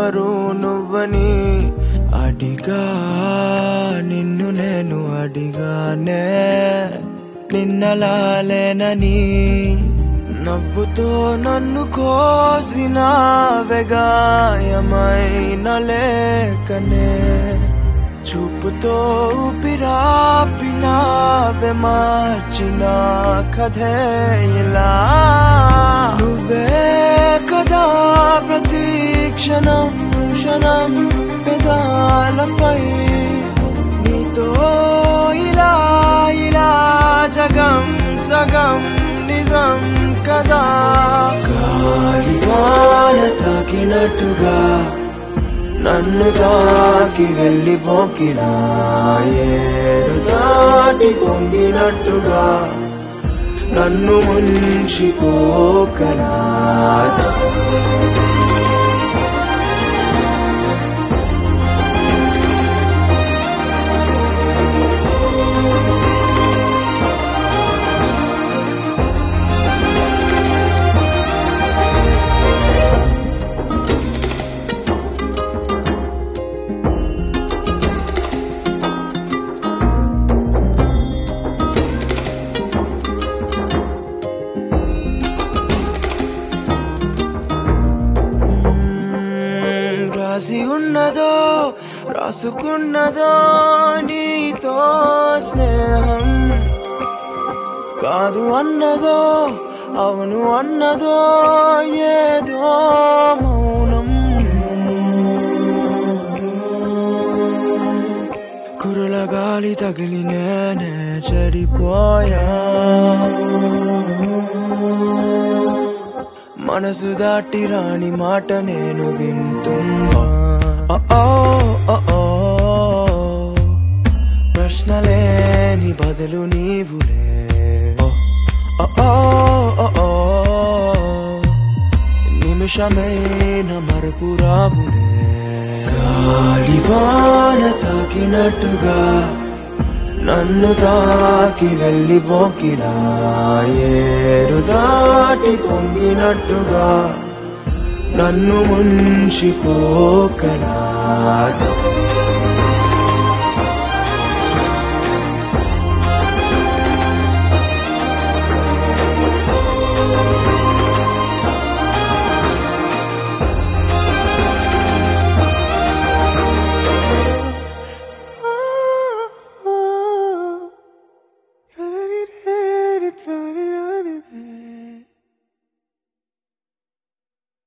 ఎవరు నువ్వని అడిగా నిన్ను నేను అడిగానే నిన్నలాలేనని నవ్వుతో నన్ను కోసిన వెగాయమైన లేకనే చూపుతో ఊపిరాపిన మార్చిన కథే ఇలా నువ్వే కదా ప్రతి క్షణం క్షణం పెదాలపై నీతో ఇలా ఇలా జగం సగం నిజం కదా గాలివాన తాకినట్టుగా నన్ను తాకి వెళ్ళిపోకినా ఏరు దాటి పొంగినట్టుగా నన్ను ముంచిపోకనా మ్మ్, రాసి ఉన్నదో రాసుకున్నదో నీతో స్నేహం కాదు అన్నదో అవును అన్నదో ఏదో మౌనం కురుల గాలి తగిలి నేనే చెడిపోయా మనసు దాటి రాని మాట నేను వింటున్నా ఓ, ఓ, ఓ, ఓ. ప్రశ్నలేని బదులు నీవులే ఓ, ఓ, ఓ, ఓ, ఓ. నిమిషమైన మరపు రావులే గాలివాన తాకినట్టుగా నన్ను తాకి వెళ్ళిపోకిరా ఏరు దాటి పొంగినట్టుగా నన్ను ముంచిపోకరా